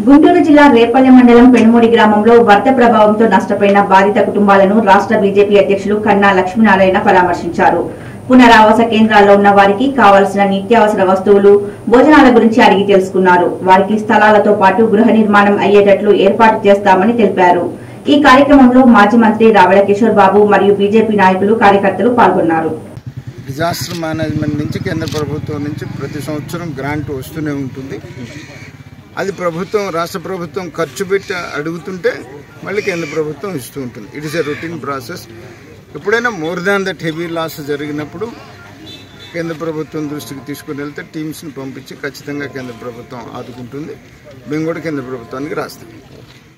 గుంటూరు జిల్లా రేపల్లె మండలం పెనుమూడి గ్రామంలో వరద ప్రభావంతో నష్టపోయిన బాధిత కుటుంబాలను రాష్ట్ర బీజేపీ అధ్యక్షులు కన్నా లక్ష్మీనారాయణ పరామర్శించారు పునరావాస కేంద్రాల్లో ఉన్న వారికి కావలసిన నిత్యావసర వస్తువులు భోజనాల గురించి అడిగి తెలుసుకున్నారు వారికి స్థలాలతో పాటు గృహ నిర్మాణం అయ్యేటట్లు ఏర్పాటు చేస్తామని తెలిపారు ఈ కార్యక్రమంలో మాజీ మంత్రి రావెల కిషోర్ బాబు మరియు బీజేపీ నాయకులు కార్యకర్తలు పాల్గొన్నారు డిజాస్టర్ మేనేజ్మెంట్ నుంచి కేంద్ర ప్రభుత్వం నుంచి ప్రతి సంవత్సరం గ్రాంట్ వస్తూనే ఉంటుంది అది ప్రభుత్వం రాష్ట్ర ప్రభుత్వం ఖర్చు పెట్టి అడుగుతుంటే మళ్ళీ కేంద్ర ప్రభుత్వం ఇస్తూ ఉంటుంది it is a routine process ఎప్పుడైనా more than that heavy loss జరిగినప్పుడు కేంద్ర ప్రభుత్వం దృష్టికి తీసుకుని వెళ్తే టీమ్స్ని పంపించి ఖచ్చితంగా కేంద్ర ప్రభుత్వం ఆదుకుంటుంది మేము కూడా కేంద్ర ప్రభుత్వానికి రాస్తాం